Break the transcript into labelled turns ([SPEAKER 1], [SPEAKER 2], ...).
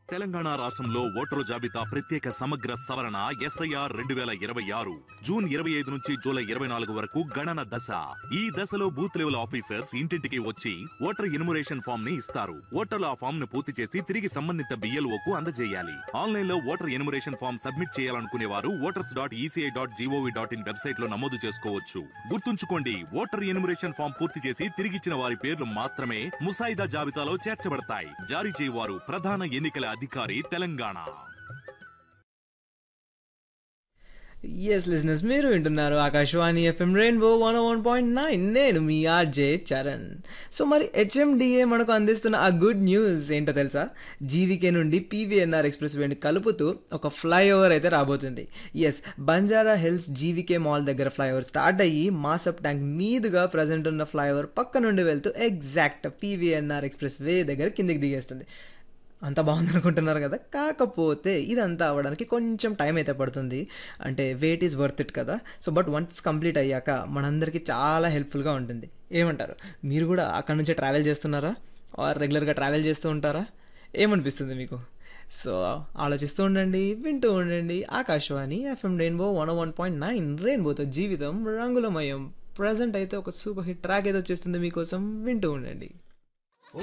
[SPEAKER 1] తెలంగాణ రాష్ట్రంలో ఓటరు జాబితా ప్రత్యేక సమగ్ర సవరణ ఎస్ఐఆర్ రెండు వేల ఇరవై ఆరు జూన్ ఇరవై ఐదు నుంచి జూలై ఇరవై నాలుగు వరకు గణన దశ ఈ దశలో బూత్ లెవెల్ ఆఫీసర్స్ ఇంటింటికి వచ్చి ఓటర్ ఎన్యుమరేషన్ ఫామ్ ని ఇస్తారు ఓటర్లు ఆ ఫామ్ ను పూర్తి చేసి తిరిగి సంబంధిత BLO కు అందజేయాలి ఆన్లైన్ లో ఓటర్ ఎన్యుమరేషన్ ఫామ్ సబ్మిట్ చేయాలనుకునే వారు voters dot ECI dot GOV dot in website లో నమోదు చేసుకోవచ్చు గుర్తుంచుకోండి ఓటర్ ఎన్యుమరేషన్ ఫామ్ పూర్తి చేసి తిరిగిచ్చిన వారి పేర్లు మాత్రమే ముసాయిదా జాబితాలో చేర్చబడతాయి జారీ చేయవారు ప్రధాన ఎన్నికల అధికారి తెలంగాణ
[SPEAKER 2] ఎస్ లిజినెస్ మీరు వింటున్నారు Akashvani FM rainbow one one point nine నేను మీ ఆర్జే చరణ్ సో మరి హెచ్ఎండిఏ మనకు అందిస్తున్న ఆ గుడ్ న్యూస్ ఏంటో తెలుసా జీవికే నుండి పీవీఎన్ఆర్ ఎక్స్ప్రెస్ వేని కలుపుతూ ఒక ఫ్లైఓవర్ అయితే రాబోతుంది yes Banjara hills GVK mall దగ్గర ఫ్లైఓవర్ స్టార్ట్ అయ్యి మాసప్ ట్యాంక్ మీదుగా ప్రజెంట్ ఉన్న ఫ్లైఓవర్ పక్క నుండి వెళ్తూ ఎగ్జాక్ట్ పీవీఎన్ఆర్ ఎక్స్ప్రెస్ వే దగ్గర కిందికి దిగేస్తుంది అంత బాగుంది అనుకుంటున్నారు కదా కాకపోతే ఇదంతా అవ్వడానికి కొంచెం టైం అయితే పడుతుంది అంటే వెయిట్ ఈజ్ వర్త్ ఇట్ కదా సో బట్ వన్స్ కంప్లీట్ అయ్యాక మనందరికీ చాలా హెల్ప్ఫుల్గా ఉంటుంది ఏమంటారు మీరు కూడా అక్కడ నుంచే ట్రావెల్ చేస్తున్నారా ఆర్ రెగ్యులర్గా ట్రావెల్ చేస్తూ ఉంటారా ఏమనిపిస్తుంది మీకు సో ఆలోచిస్తూ ఉండండి వింటూ ఉండండి Akashvani FM rainbow one one point nine రెయిన్బోతో జీవితం రంగులమయం ప్రజెంట్ అయితే ఒక సూపర్ హిట్ ట్రాక్ ఏదో వచ్చేస్తుంది మీకోసం వింటూ ఉండండి